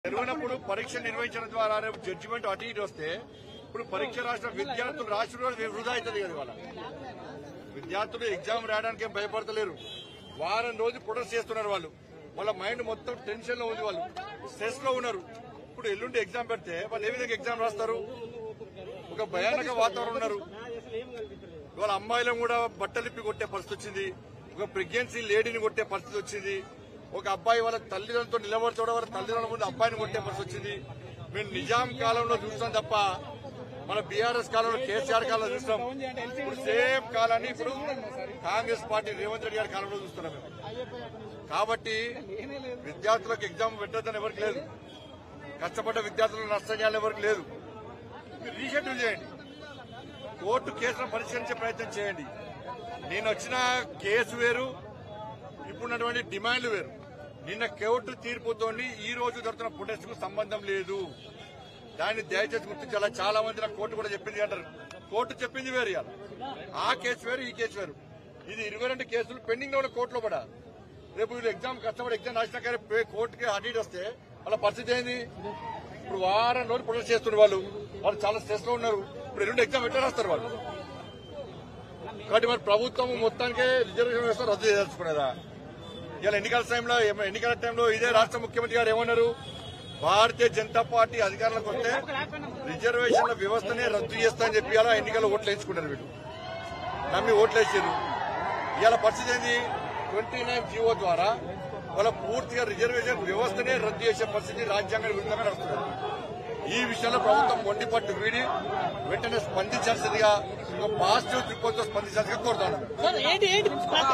తెలియనప్పుడు పరీక్ష నిర్వహించడం ద్వారా రేపు జడ్జిమెంట్ అటు ఇటు వస్తే ఇప్పుడు పరీక్ష రాసిన విద్యార్థులు రాసిన రోజు వృధా అవుతుంది కదా వాళ్ళ విద్యార్థులు ఎగ్జామ్ రాయడానికి ఏం భయపడతలేరు వారం రోజు ప్రొటెస్ట్ చేస్తున్నారు వాళ్ళు వాళ్ళ మైండ్ మొత్తం టెన్షన్ లో ఉంది వాళ్ళు స్ట్రెస్ లో ఉన్నారు ఇప్పుడు ఎల్లుండి ఎగ్జామ్ పెడితే వాళ్ళు ఏ విధంగా ఎగ్జామ్ రాస్తారు ఒక భయానక వాతావరణం ఉన్నారు ఇవాళ అమ్మాయిలను కూడా బట్టలిప్పి కొట్టే పరిస్థితి వచ్చింది ఒక ప్రెగ్నెన్సీ లేడీని కొట్టే పరిస్థితి వచ్చింది ఒక అబ్బాయి వాళ్ళ తల్లిదండ్రులతో నిలబడచోడ వాళ్ళ తల్లిదండ్రుల ముందు అబ్బాయిని కొట్టే పరిస్థితి వచ్చింది మేము నిజాం కాలంలో చూస్తాం తప్ప మన బీఆర్ఎస్ కాలంలో కేసీఆర్ కాలంలో చూస్తాం ఇప్పుడు సేమ్ కాలాన్ని ఇప్పుడు కాంగ్రెస్ పార్టీ రేవంత్ రెడ్డి గారి కాలంలో చూస్తున్నాం మేము కాబట్టి విద్యార్థులకు ఎగ్జామ్ పెట్టద్దని ఎవరికి లేదు కష్టపడ్డ విద్యార్థులకు నష్టం చేయాలని ఎవరికి లేదు మీరు రీషెడ్యూల్ చేయండి కోర్టు కేసులను పరిష్కరించే ప్రయత్నం చేయండి నేను వచ్చిన కేసు వేరు ఇప్పుడున్నటువంటి డిమాండ్లు వేరు నిన్న కోర్టు తీర్పుతోని ఈ రోజు జరుగుతున్న ప్రొటెస్ట్ కు సంబంధం లేదు దాన్ని దయచేసి గుర్తించాలా చాలా మంది నాకు కోర్టు కూడా చెప్పింది అంటారు కోర్టు చెప్పింది వేరు ఇవాళ ఆ కేసు వేరు ఈ కేసు వేరు ఇది ఇరవై రెండు కేసులు పెండింగ్ లో ఉన్న కోర్టులో పడా రేపు వీళ్ళు ఎగ్జామ్ కష్టపడి ఎగ్జామ్ రాసినా కానీ పే- కోర్టుకి అడిట్ వస్తే వాళ్ళ పరిస్థితి ఏంది ఇప్పుడు వారం రోజులు ప్రొటెస్ట్ చేస్తున్నారు వాళ్ళు వాళ్ళు చాలా స్ట్రెస్ లో ఉన్నారు ఇప్పుడు రెండు ఎగ్జామ్ ఎట్లా రాస్తారు వాళ్ళు కాబట్టి మరి ప్రభుత్వం మొత్తానికే రిజర్వేషన్ వ్యవస్థ రద్దు చేయదలుచుకున్నదా ఇలా ఎన్నికల టైంలో ఏమ- ఎన్నికల టైంలో ఇదే రాష్ట్ర ముఖ్యమంత్రి గారు ఏమన్నారు భారతీయ జనతా పార్టీ అధికారంలోకి వస్తే రిజర్వేషన్ల వ్యవస్థనే రద్దు చేస్తా అని చెప్పి ఇలా ఎన్నికల్లో ఓట్లు వేసుకున్నారు వీళ్ళు నమ్మి ఓట్లు వేసారు ఇవాళ పరిస్థితి ఏంది ట్వంటీ నైన్ జీవో ద్వారా వాళ్ళ పూర్తిగా రిజర్వేషన్ వ్యవస్థనే రద్దు చేసే పరిస్థితి రాజ్యాంగ విరుద్ధంగా నడుస్తున్నారు ఈ విషయంలో ప్రభుత్వం మొండి పట్టు వీడి వెంటనే స్పందించాల్సిందిగా ఒక పాజిటివ్ దృక్పథంతో స్పందించాల్సిందిగా కోరుతాను సార్, ఏంటి ఏంటి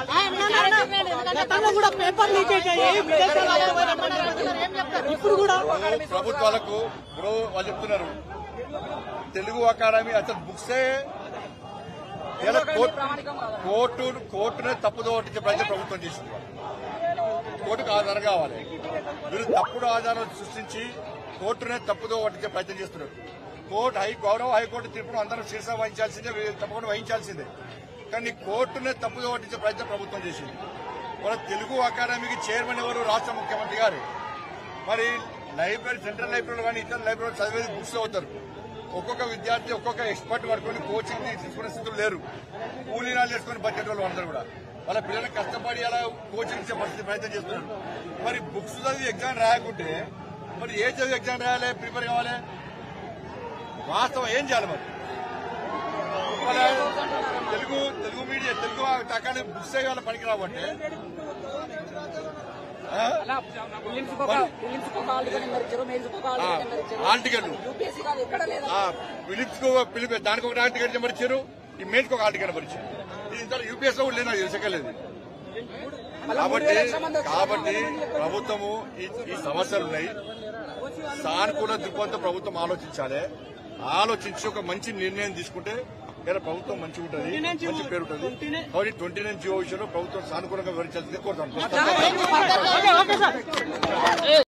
గతంలో కూడా పేపర్ లీక్ అయ్యాయి విదేశాలలో పోయినప్పుడు ఇప్పుడు కూడా ప్రభుత్వాలకు ఇప్పుడు వాళ్ళు చెప్తున్నారు తెలుగు అకాడమీ అసలు బుక్సే ఇలా కోర్టు కోర్టు కోర్టునే తప్పుదో పట్టించే ప్రయత్నం ప్రభుత్వం చేసింది కోర్టుకు ఆధారం కావాలి మీరు తప్పుడు ఆధారాలు సృష్టించి కోర్టునే తప్పుదో పట్టించే ప్రయత్నం చేస్తున్నారు కోర్టు హై గౌరవ హైకోర్టు తీర్పును అందరం శీర్ష వహించాల్సిందే వీళ్ళు తప్పకుండా వహించాల్సిందే కానీ కోర్టునే తప్పుదో పట్టించే ప్రయత్నం ప్రభుత్వం చేసింది మన తెలుగు అకాడమీకి చైర్మన్ ఎవరు రాష్ట్ర ముఖ్యమంత్రి గారు మరి లైబ్రరీ సెంట్రల్ లైబ్రరీలో కానీ ఇతర లైబ్రరీ చదివేది బుక్స్ అవుతారు ఒక్కొక్క విద్యార్థి ఒక్కొక్క ఎక్స్పర్ట్ పట్టుకొని కోచింగ్ తీసుకునే స్థితులు లేరు కూలీనాలు చేసుకుని బడ్జెట్ వాళ్ళు అందరూ కూడా వాళ్ళ పిల్లలకు కష్టపడి అలా కోచింగ్ ఇచ్చే పరిస్థితి ప్రయత్నం చేస్తున్నారు మరి బుక్స్ చదివి ఎగ్జామ్ రాయకుంటే మరి ఏ చదివి ఎగ్జామ్ రాయాలి ప్రిపేర్ కావాలి వాస్తవం ఏం చేయాలి మరి వాళ్ళ Telugu Telugu media Telugu academy books వాళ్ళ పనికి రావంటే ఆ? ఫిలిమ్స్ ఒక ఫిలిమ్స్ ఒక హాల్ టికెట్ నెంబర్ ఇచ్చారు మెయిల్స్ ఒక హాల్ ఆ, టికెట్ నెంబర్ ఇచ్చారు హాల్ టికెట్లు యూపీఎస్సీ కాదు ఎక్కడ లేదా ఆ, ఫిలిప్స్ కు ఫిలిప్ దానికి ఒక హాల్ టికెట్ నెంబర్ ఇచ్చారు ఈ మెయిన్స్ ఒక హాల్ టికెట్ నెంబర్ ఇచ్చారు ఇది ఇంత యూపీఎస్ లో కూడా లేదు నాకు తెలిసలేదు కాబట్టి కాబట్టి ప్రభుత్వము ఈ ఈ సమస్యలు ఉన్నాయి సానుకూల దృక్పథంతో ప్రభుత్వం ఆలోచించాలి ఆలోచించి ఒక మంచి నిర్ణయం తీసుకుంటే ఇలా ప్రభుత్వం మంచిగా ఉంటుంది మంచి పేరు ఉంటుంది కాబట్టి ట్వంటీ నైన్ జియో విషయంలో ప్రభుత్వం సానుకూలంగా వివరించాల్సిందే కోరుతాను ఓకే ఓకే సార్